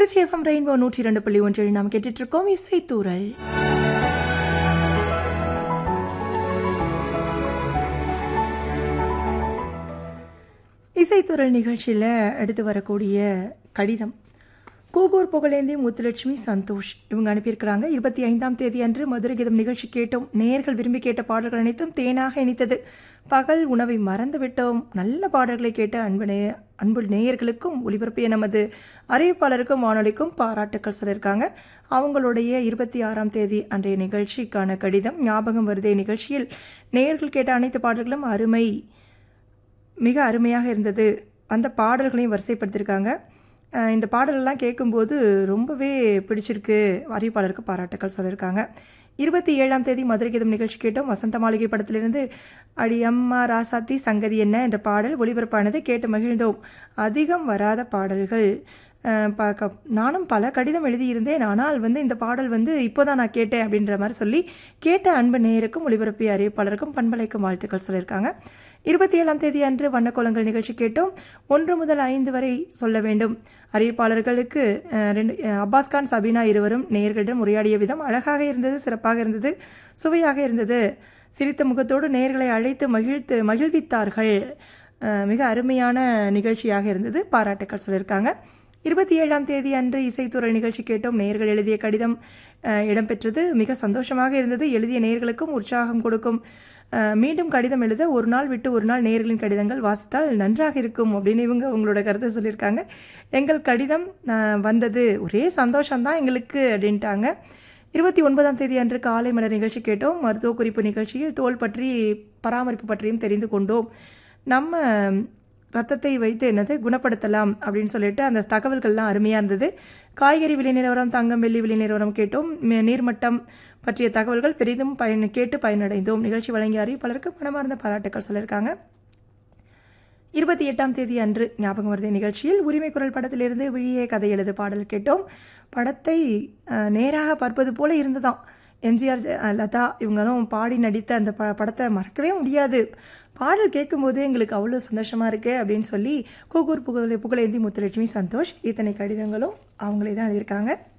Trichy FM rainbow நூற்றி இரண்டு புள்ளி ஒன்றில் நாம் கேட்டுட்டு இருக்கோம் இசைத்தூரல் இசைத்துறல் நிகழ்ச்சியில் எடுத்து வரக்கூடிய கடிதம் கூகூர் புகழேந்தி முத்துலட்சுமி சந்தோஷ் இவங்க அனுப்பியிருக்கிறாங்க இருபத்தி ஐந்தாம் தேதி அன்று மதுரை கீதம் நிகழ்ச்சி கேட்டோம் நேர்கள் விரும்பி கேட்ட பாடல்கள் அனைத்தும் தேனாக இனித்தது பகல் உணவை மறந்து விட்டோம் நல்ல பாடல்களை கேட்ட அன்பு நே அன்பு நேயர்களுக்கும் ஒளிபரப்பிய நமது அறிவிப்பாளருக்கும் வானொலிக்கும் பாராட்டுக்கள் சொல்லியிருக்காங்க அவங்களுடைய இருபத்தி ஆறாம் தேதி அன்றைய நிகழ்ச்சிக்கான கடிதம் ஞாபகம் வருதே நிகழ்ச்சியில் நேயர்கள் கேட்ட அனைத்து பாடல்களும் அருமை மிக அருமையாக இருந்தது அந்த பாடல்களையும் வரிசைப்படுத்தியிருக்காங்க அஹ் இந்த பாடலெல்லாம் கேட்கும்போது ரொம்பவே பிடிச்சிருக்கு அறிவிப்பாளருக்கு பாராட்டுக்கள் சொல்லியிருக்காங்க இருபத்தி ஏழாம் தேதி மதுரை கீதம் நிகழ்ச்சி கேட்டோம் வசந்த மாளிகை படத்திலிருந்து அடி அம்மா ராசாத்தி சங்கதி என்ன என்ற பாடல் ஒளிபரப்பானது கேட்டு மகிழ்ந்தோம் அதிகம் வராத பாடல்கள் அஹ் ப க- நானும் பல கடிதம் எழுதியிருந்தேன் ஆனால் வந்து இந்த பாடல் வந்து இப்போதான் நான் கேட்டேன் அப்படின்ற மாதிரி சொல்லி கேட்ட அன்பு நேயருக்கும் ஒளிபரப்பிய அறிவிப்பாளருக்கும் பண்பலைக்கும் வாழ்த்துக்கள் சொல்லியிருக்காங்க இருபத்தி ஏழாம் தேதி அன்று வண்ணக்கோலங்கள் நிகழ்ச்சி கேட்டோம் ஒன்று முதல் ஐந்து வரை சொல்ல வேண்டும் அறிவிப்பாளர்களுக்கு அஹ், ரெண்டு அஹ், அப்பாஸ் கான் சபீனா இருவரும் நேயர்களிடம் உரையாடிய விதம் அழகாக இருந்தது சிறப்பாக இருந்தது சுவையாக இருந்தது சிரித்த முகத்தோடு நேயர்களை அழைத்து மகிழ்த்து மகிழ்வித்தார்கள் அஹ், மிக அருமையான நிகழ்ச்சியாக இருந்தது பாராட்டுக்கள் சொல்லியிருக்காங்க இருபத்தி ஏழாம் தேதி அன்று இசைத்துறை நிகழ்ச்சி கேட்டோம் நேயர்கள் எழுதிய கடிதம் அஹ், இடம்பெற்றது மிக சந்தோஷமாக இருந்தது எழுதிய நேயர்களுக்கும் உற்சாகம் கொடுக்கும் அஹ், மீண்டும் கடிதம் எழுத ஒரு நாள் விட்டு ஒரு நாள் நேயர்களின் கடிதங்கள் வாசித்தால் நன்றாக இருக்கும் அப்படின்னு இவங்க உங்களோட கருத்தை சொல்லியிருக்காங்க எங்கள் கடிதம் அஹ், வந்தது ஒரே சந்தோஷம்தான் எங்களுக்கு அப்படின்ட்டாங்க இருபத்தி ஒன்பதாம் தேதி அன்று காலை மலர் நிகழ்ச்சி கேட்டோம் மருத்துவ குறிப்பு நிகழ்ச்சியில் தோல் பற்றி பராமரிப்பு பற்றியும் தெரிந்து கொண்டோம் நம்ம ரத்தத்தை வைத்து என்னது குணப்படுத்தலாம் அப்படின்னு சொல்லிட்டு அந்த தகவல்கள்லாம் அருமையாக இருந்தது காய்கறி விலை நிலவரம் தங்கம் வெள்ளி விலை நிலவரம் கேட்டோம் ம- நீர்மட்டம் பற்றிய தகவல்கள் பெரிதும் பயன் கேட்டு பயனடைந்தோம் நிகழ்ச்சி வழங்கிய அறிவிப்பாளருக்கு மனமார்ந்த பாராட்டுக்கள் சொல்லியிருக்காங்க இருபத்தி எட்டாம் தேதி அன்று ஞாபகம் வருது நிகழ்ச்சியில் உரிமை குரல் படத்திலிருந்து விழியே கதை எழுது பாடல் கேட்டோம் படத்தை அஹ், நேராக பார்ப்பது போல இருந்ததாம் எம்ஜிஆர் ஜெ- அஹ், லதா இவங்களும் பாடி நடித்த அந்த ப படத்தை மறக்கவே முடியாது பாடல் கேட்கும்போது எங்களுக்கு அவ்வளோ சந்தோஷமாக இருக்கு அப்படின்னு சொல்லி கூகூர் புகழ் புகழேந்தி முத்துலட்சுமி சந்தோஷ் இத்தனை கடிதங்களும் அவங்களே தான் எழுதியிருக்காங்க